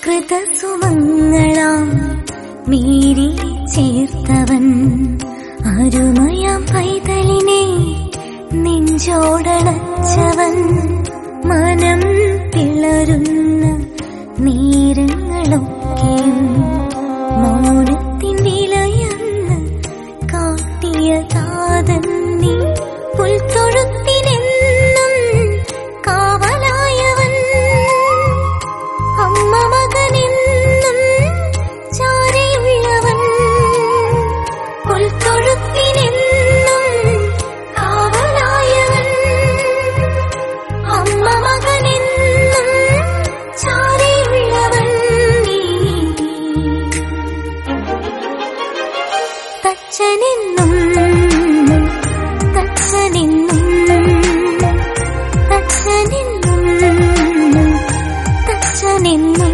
സുമങ്ങളാം മീരി ചേർത്തവൻ അരുമയാം പൈതലിനെ നെഞ്ചോടണച്ചവൻ മനം പിളരുന്ന നേരങ്ങളൊക്കെയും മൗനത്തിൻ വിലയെന്ന് കാട്ടിയ താതൻ നീ പുൽത്തൊഴുത്തിനെന്നും കാവലായവൻ അമ്മ മകനെന്നും ചാരയുള്ളവൻ പുൽത്തൊഴുത്തിനെന്നും കാവലായവൻ അമ്മ മകനെന്നും ചാരയുള്ളവൻ നീ തച്ചനെന്നും തച്ചനെന്നും തച്ചനെന്നും തച്ചനെന്നും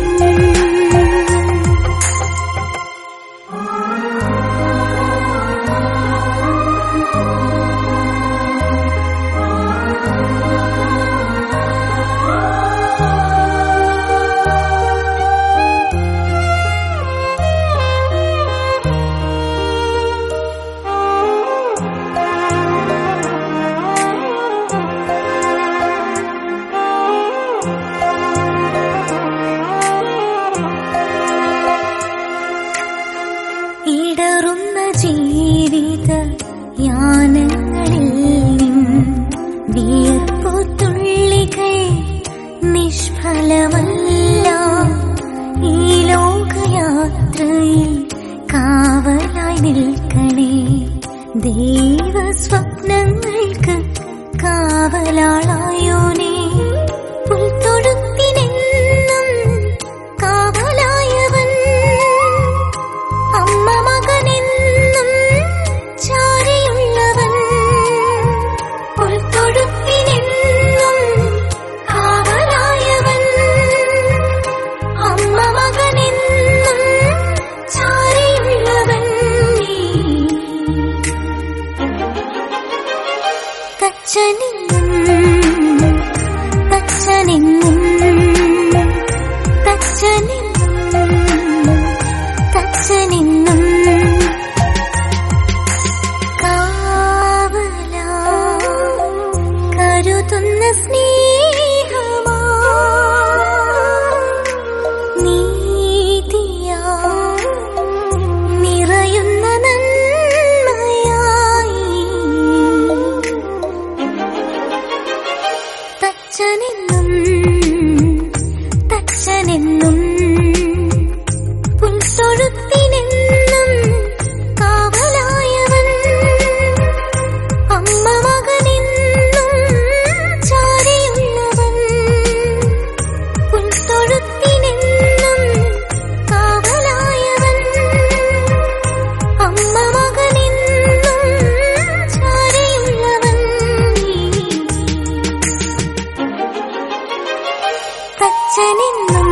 ഇടറുന്ന ജീവിത യാനങ്ങളിൽ നിന്നും വിയർപ്പു തുള്ളികൾ നിഷ്ഫലമല്ല ഈ ലോകയാത്രയിൽ കാവലായി നിൽക്കണേ ദൈവ സ്വപ്നങ്ങൾക്ക് കാവലാളായോനേ പുൽത്തൊഴുത്തിനെന്നും കാവലായവൻ അമ്മ മകനെന്നും ചാരിയുള്ളവൻ പുൽത്തൊഴുത്തിനെന്നും കാവലായവൻ അമ്മ മകനെന്നും ചാരിയുള്ളവൻ നീ തച്ചനെന്നും തച്ചനെന്നും തച്ചനെന്നും തച്ചനെന്നും കാവലാ കരുതുന്ന സ്നേഹമാ നീതിയാ നിറയുന്ന നന്മയായി തച്ചനെന്നും തച്ചനെന്നും പുൽത്തൊഴുത്തിനെന്നും കാവലായവൻ അമ്മ മകനെന്നും ചാരിയുള്ളവൻ പുൽത്തൊഴുത്തിനെന്നും കാവലായവൻ അമ്മ മകനെന്നും ചാരിയുള്ളവൻ നീ തച്ചനെന്നും